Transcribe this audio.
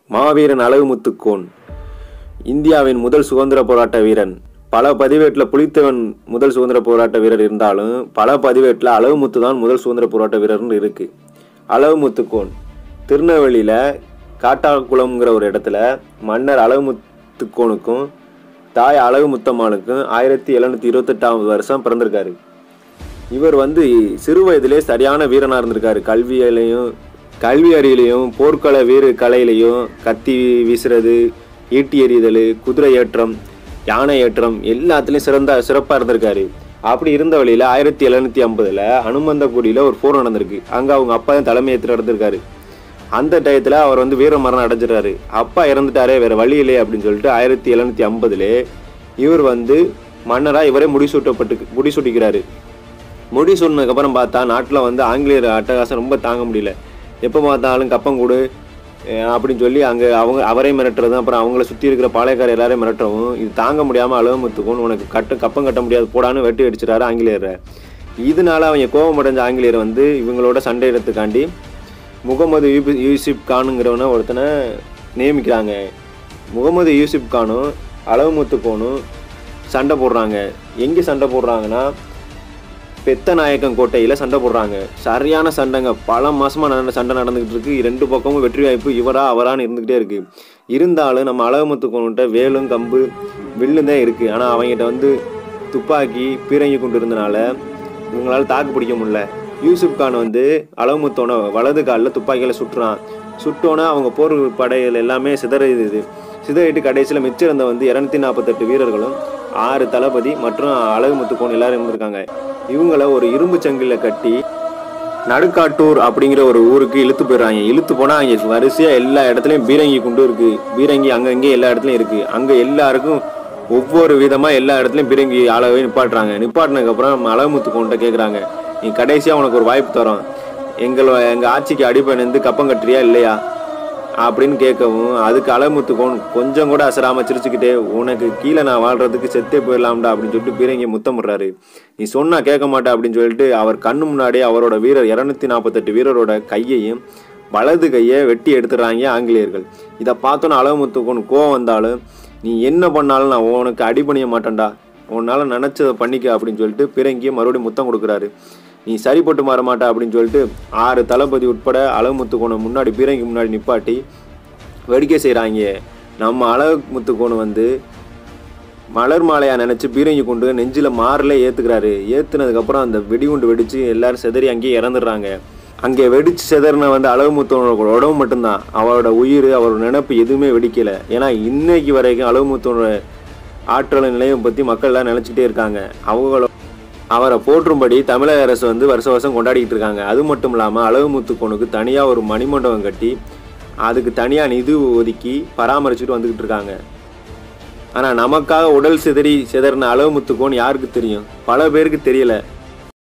மாவீரன் அழகுமுத்துக்கோன் இந்தியாவின் முதல் சுதந்திர போராட்ட வீரன் பல பதிவேட்டில் புலித்தேவன் முதல் சுதந்திர போராட்ட வீரர் இருந்தாலும் பல பதிவேட்டில் அழகுமுத்து தான் முதல் சுதந்திர போராட்ட வீரர்னு இருக்கு அழகுமுத்துக்கோன் திருநெல்வேலியில் காட்டாக்குளம்ங்கிற ஒரு இடத்துல மன்னர் அழகுமுத்துக்கோனுக்கும் தாய் அழகுமுத்தம்மாளுக்கும் ஆயிரத்தி எழுநூற்றி இருபத்தெட்டாவது வருஷம் பிறந்திருக்காரு இவர் வந்து சிறு வயதிலே சரியான வீரனாக இருந்திருக்காரு கல்வியிலையும் கல்வி அறிவிலையும் போர்க்கள வீர கலையிலையும் கத்தி வீசுறது ஈட்டி எறிதல் குதிரை ஏற்றம் யானை ஏற்றம் எல்லாத்துலேயும் சிறந்த சிறப்பாக இருந்திருக்காரு அப்படி இருந்த வழியில் ஆயிரத்தி எழுநூற்றி ஐம்பதில் அனுமந்தகுடியில் ஒரு போர் நடந்திருக்கு அங்கே அவங்க அப்பா தான் தலைமை ஏற்று நடந்திருக்காரு அந்த டயத்தில் அவர் வந்து வீர மரணம் அடைஞ்சிட்டாரு அப்பா இறந்துட்டாரே வேற வழி இல்லையே அப்படின்னு சொல்லிட்டு ஆயிரத்தி எழுநூற்றி ஐம்பதுலே இவர் வந்து மன்னராக இவரே முடிசூட்டப்பட்டு முடிசூட்டிக்கிறாரு முடி சொன்னதுக்கப்புறம் பார்த்தா நாட்டில் வந்து ஆங்கிலேயர் அட்டகாசம் ரொம்ப தாங்க முடியல எப்போ பார்த்தாலும் கப்பங்கூடு அஹ் அப்படின்னு சொல்லி அங்கே அவங்க அவரே மிரட்டுறதும் அப்புறம் அவங்கள சுற்றி இருக்கிற பாளையக்கார எல்லாரையும் மிரட்டவும் இது தாங்க முடியாமல் அலுவலகத்துக்கும் உனக்கு கட்ட கப்பம் கட்ட முடியாது போடான்னு வெட்டி அடிச்சிட்டாரு ஆங்கிலேயரை இதனால அவங்க கோபம் அடைஞ்ச ஆங்கிலேயர் வந்து இவங்களோட சண்டையிடத்துக்காண்டி முகமது யூபி யூசிப் கானுங்கிறவனை ஒருத்தனை நியமிக்கிறாங்க முகமது யூசிப் கானும் அளவுமுத்து கோனும் சண்டை போடுறாங்க எங்கே சண்டை போடுறாங்கன்னா பெத்தநாயக்கன் கோட்டையில் சண்டை போடுறாங்க சரியான சண்டைங்க பல மாசமாக நடந்த சண்டை நடந்துகிட்டு இருக்கு ரெண்டு பக்கமும் வெற்றி வாய்ப்பு இவரா அவரான்னு இருந்துகிட்டே இருக்கு இருந்தாலும் நம்ம அழகுமுத்து கோன்கிட்ட வேலும் கம்பு வில்லு தான் இருக்கு ஆனால் அவங்ககிட்ட வந்து துப்பாக்கி பீரங்கி கொண்டு இருந்தனால இவங்களால தாக்கு பிடிக்க முடியல யூசுப் கான் வந்து அழகுமுத்தோன வலது காலில் துப்பாக்கியில் சுட்டுறான் சுட்டோன்னே அவங்க போர் படைகள் எல்லாமே சிதறிது சிதறிட்டு கடைசியில் மிச்சம் இருந்த வந்து இரநூத்தி நாற்பத்தெட்டு வீரர்களும் ஆறு தளபதி மற்றும் அழகுமுத்துக்கோன் எல்லாரும் இருந்திருக்காங்க இவங்கள ஒரு இரும்பு சங்கில கட்டி நடுக்காட்டூர் அப்படிங்கிற ஒரு ஊருக்கு இழுத்து போயிடுறாங்க இழுத்து போனால் அங்கே வரிசையாக எல்லா இடத்துலையும் பீரங்கி குண்டு இருக்கு பீரங்கி அங்கங்கே எல்லா இடத்துலையும் இருக்கு அங்கே எல்லாருக்கும் ஒவ்வொரு விதமாக எல்லா இடத்துலையும் பீரங்கி ஆளவே நிப்பாட்டுறாங்க நிப்பாட்டினதுக்கப்புறம் நம்ம அழகுமுத்து கொண்ட கேட்குறாங்க நீ கடைசியாக உனக்கு ஒரு வாய்ப்பு தரோம் எங்கள் எங்கள் ஆட்சிக்கு அடிப்பணிந்து கப்பம் கட்டுறியா இல்லையா அப்படின்னு கேட்கவும் அதுக்கு அலமுத்து கோன் கொஞ்சம் கூட அசராம சிரிச்சுக்கிட்டே உனக்கு கீழே நான் வாழ்றதுக்கு செத்தே போயிடலாம்டா அப்படின்னு சொல்லிட்டு பீரங்கி முத்தமிடுறாரு நீ சொன்னா கேட்க மாட்டே அப்படின்னு சொல்லிட்டு அவர் கண்ணு முன்னாடி அவரோட வீரர் இரநூத்தி நாற்பத்தெட்டு வீரரோட கையையும் வலது கையை வெட்டி எடுத்துடுறாங்க ஆங்கிலேயர்கள் இதை பார்த்தோன்னு அலமுத்து கோன் கோவம் வந்தாலும் நீ என்ன பண்ணாலும் நான் உனக்கு அடிபணிய மாட்டேன்டா உன்னால் நினச்சதை பண்ணிக்க அப்படின்னு சொல்லிட்டு பிறங்கி மறுபடியும் முத்தம் கொடுக்குறாரு நீ சரிப்பட்டு மாற மாட்டா அப்படின்னு சொல்லிட்டு ஆறு தளபதி உட்பட அழகுமுத்துக்கோனை முன்னாடி பீரங்கி முன்னாடி நிப்பாட்டி வெடிக்கை செய்கிறாங்க நம்ம அழகுமுத்துக்கோனை வந்து மலர் மாலையா நினச்சி பீரங்கி கொண்டு நெஞ்சில் மாறில் ஏற்றுக்கிறாரு ஏற்றுனதுக்கப்புறம் அந்த வெடிகுண்டு வெடித்து எல்லாரும் செதறி அங்கேயே இறந்துடுறாங்க அங்கே வெடிச்சு செதறின வந்து அழகுமுத்தோனோட உடம்பு மட்டும்தான் அவரோட உயிர் அவரோட நினைப்பு எதுவுமே வெடிக்கலை ஏன்னா இன்னைக்கு வரைக்கும் அழகுமுத்தோனோட ஆற்றல் நிலையம் பற்றி மக்கள் எல்லாம் நினச்சிக்கிட்டே இருக்காங்க அவங்கள அவரை போற்றும்படி தமிழக அரசு வந்து வருஷ வருஷம் கொண்டாடிக்கிட்டு இருக்காங்க அது மட்டும் இல்லாமல் அழகுமுத்துக்கோனுக்கு தனியாக ஒரு மணிமண்டபம் கட்டி அதுக்கு தனியாக நிதி ஒதுக்கி பராமரிச்சுட்டு வந்துக்கிட்டு இருக்காங்க ஆனால் நமக்காக உடல் சிதறி சிதறின அழகுமுத்துக்கோன் யாருக்கு தெரியும் பல பேருக்கு தெரியல